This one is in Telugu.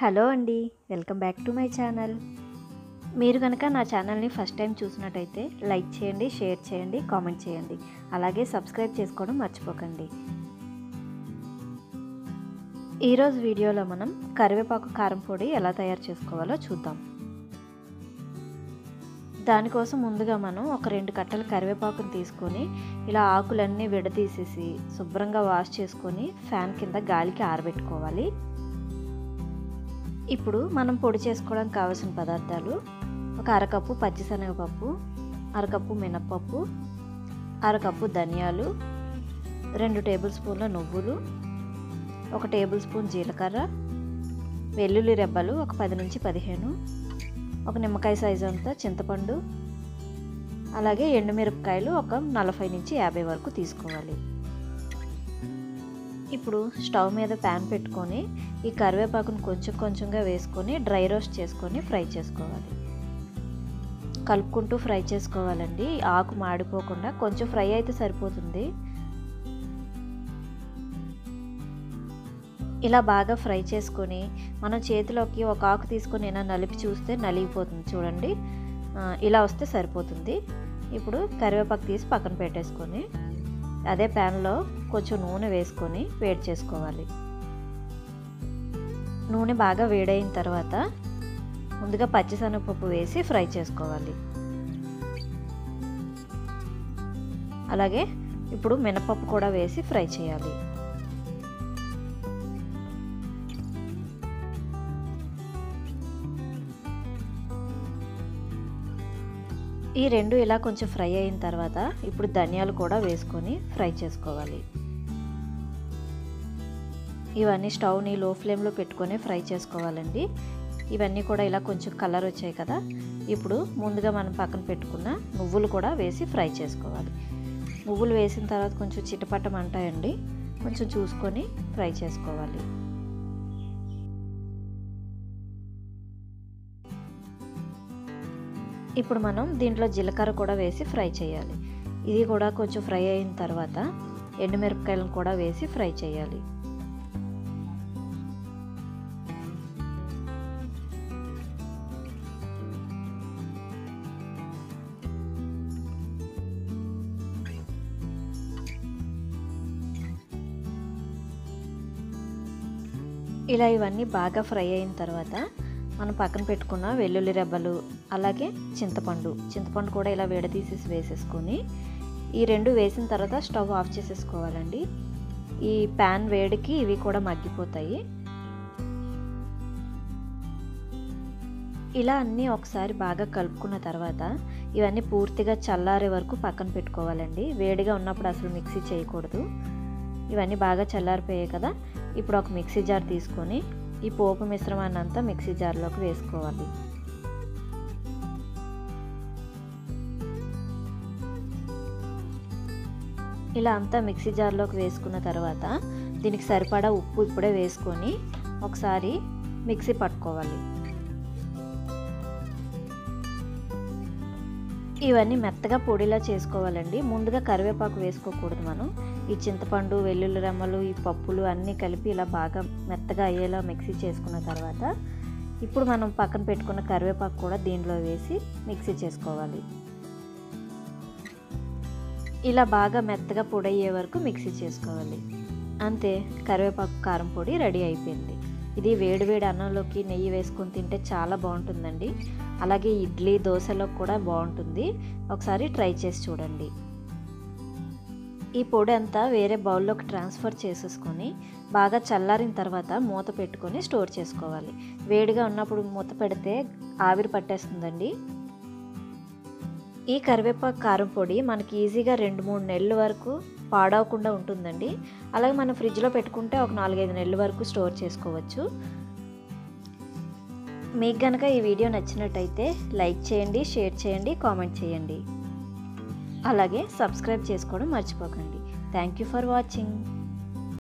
హలో అండి welcome back to my channel మీరు కనుక నా ఛానల్ని ఫస్ట్ టైం చూసినట్టయితే లైక్ చేయండి షేర్ చేయండి కామెంట్ చేయండి అలాగే సబ్స్క్రైబ్ చేసుకోవడం మర్చిపోకండి ఈరోజు వీడియోలో మనం కరివేపాకు కారం పొడి ఎలా తయారు చేసుకోవాలో చూద్దాం దానికోసం ముందుగా మనం ఒక రెండు కట్టలు కరివేపాకుని తీసుకొని ఇలా ఆకులన్నీ విడదీసేసి శుభ్రంగా వాష్ చేసుకొని ఫ్యాన్ కింద గాలికి ఆరబెట్టుకోవాలి ఇప్పుడు మనం పొడి చేసుకోవడానికి కావాల్సిన పదార్థాలు ఒక అరకప్పు పచ్చిశనగపప్పు అరకప్పు మినప్పప్పు అరకప్పు ధనియాలు రెండు టేబుల్ స్పూన్ల నువ్వులు ఒక టేబుల్ స్పూన్ జీలకర్ర వెల్లుల్లి రెబ్బలు ఒక పది నుంచి పదిహేను ఒక నిమ్మకాయ సైజు అంతా చింతపండు అలాగే ఎండుమిరపకాయలు ఒక నలభై నుంచి యాభై వరకు తీసుకోవాలి ఇప్పుడు స్టవ్ మీద ప్యాన్ పెట్టుకొని ఈ కరివేపాకును కొంచెం కొంచెంగా వేసుకొని డ్రై రోస్ట్ చేసుకొని ఫ్రై చేసుకోవాలి కలుపుకుంటూ ఫ్రై చేసుకోవాలండి ఆకు మాడిపోకుండా కొంచెం ఫ్రై అయితే సరిపోతుంది ఇలా బాగా ఫ్రై చేసుకొని మనం చేతిలోకి ఒక ఆకు తీసుకొని అయినా నలిపి చూస్తే నలిగిపోతుంది చూడండి ఇలా వస్తే సరిపోతుంది ఇప్పుడు కరివేపాకు తీసి పక్కన పెట్టేసుకొని అదే ప్యాన్లో కొంచెం నూనె వేసుకొని వేడి చేసుకోవాలి నూనె బాగా వేడైన తర్వాత ముందుగా పచ్చిశనగపప్పు వేసి ఫ్రై చేసుకోవాలి అలాగే ఇప్పుడు మినపప్పు కూడా వేసి ఫ్రై చేయాలి ఈ రెండు ఇలా కొంచెం ఫ్రై అయిన తర్వాత ఇప్పుడు ధనియాలు కూడా వేసుకొని ఫ్రై చేసుకోవాలి ఇవన్నీ స్టవ్ని లో ఫ్లేమ్లో పెట్టుకొని ఫ్రై చేసుకోవాలండి ఇవన్నీ కూడా ఇలా కొంచెం కలర్ వచ్చాయి కదా ఇప్పుడు ముందుగా మనం పక్కన పెట్టుకున్న నువ్వులు కూడా వేసి ఫ్రై చేసుకోవాలి నువ్వులు వేసిన తర్వాత కొంచెం చిటపటం అంటాయండి కొంచెం చూసుకొని ఫ్రై చేసుకోవాలి ఇప్పుడు మనం దీంట్లో జీలకర్ర కూడా వేసి ఫ్రై చేయాలి ఇది కూడా కొంచెం ఫ్రై అయిన తర్వాత ఎండుమిరపకాయలను కూడా వేసి ఫ్రై చేయాలి ఇలా ఇవన్నీ బాగా ఫ్రై అయిన తర్వాత మనం పక్కన పెట్టుకున్న వెల్లుల్లి రెబ్బలు అలాగే చింతపండు చింతపండు కూడా ఇలా విడదీసేసి వేసేసుకొని ఈ రెండు వేసిన తర్వాత స్టవ్ ఆఫ్ చేసేసుకోవాలండి ఈ ప్యాన్ వేడికి ఇవి కూడా మగ్గిపోతాయి ఇలా అన్నీ ఒకసారి బాగా కలుపుకున్న తర్వాత ఇవన్నీ పూర్తిగా చల్లారే వరకు పక్కన పెట్టుకోవాలండి వేడిగా ఉన్నప్పుడు అసలు మిక్సీ చేయకూడదు ఇవన్నీ బాగా చల్లారిపోయాయి కదా ఇప్పుడు ఒక మిక్సీ జార్ తీసుకొని ఈ పోపు మిశ్రమాన్ని అంతా మిక్సీ జార్లోకి వేసుకోవాలి ఇలా అంతా మిక్సీ జార్లోకి వేసుకున్న తర్వాత దీనికి సరిపడా ఉప్పు ఇప్పుడే వేసుకొని ఒకసారి మిక్సీ పట్టుకోవాలి ఇవన్నీ మెత్తగా పొడిలా చేసుకోవాలండి ముందుగా కరివేపాకు వేసుకోకూడదు మనం ఈ చింతపండు వెల్లుల్లి రెమ్మలు ఈ పప్పులు అన్నీ కలిపి ఇలా బాగా మెత్తగా అయ్యేలా మిక్సీ చేసుకున్న తర్వాత ఇప్పుడు మనం పక్కన పెట్టుకున్న కరివేపాకు కూడా దీనిలో వేసి మిక్సీ చేసుకోవాలి ఇలా బాగా మెత్తగా పొడి అయ్యే వరకు మిక్సీ చేసుకోవాలి అంతే కరివేపాకు కారం పొడి రెడీ అయిపోయింది ఇది వేడివేడి అన్నంలోకి నెయ్యి వేసుకొని తింటే చాలా బాగుంటుందండి అలాగే ఇడ్లీ దోశలో కూడా బాగుంటుంది ఒకసారి ట్రై చేసి చూడండి ఈ పొడి అంతా వేరే బౌల్లోకి ట్రాన్స్ఫర్ చేసేసుకొని బాగా చల్లారిన తర్వాత మూత పెట్టుకొని స్టోర్ చేసుకోవాలి వేడిగా ఉన్నప్పుడు మూత పెడితే ఆవిరి పట్టేస్తుందండి ఈ కరివేపాకు కారం పొడి మనకి ఈజీగా రెండు మూడు నెలల వరకు పాడవకుండా ఉంటుందండి అలాగే మనం ఫ్రిడ్జ్లో పెట్టుకుంటే ఒక నాలుగైదు నెలల వరకు స్టోర్ చేసుకోవచ్చు మీకు కనుక ఈ వీడియో నచ్చినట్టయితే లైక్ చేయండి షేర్ చేయండి కామెంట్ చేయండి అలాగే సబ్స్క్రైబ్ చేసుకోవడం మర్చిపోకండి థ్యాంక్ యూ ఫర్ వాచింగ్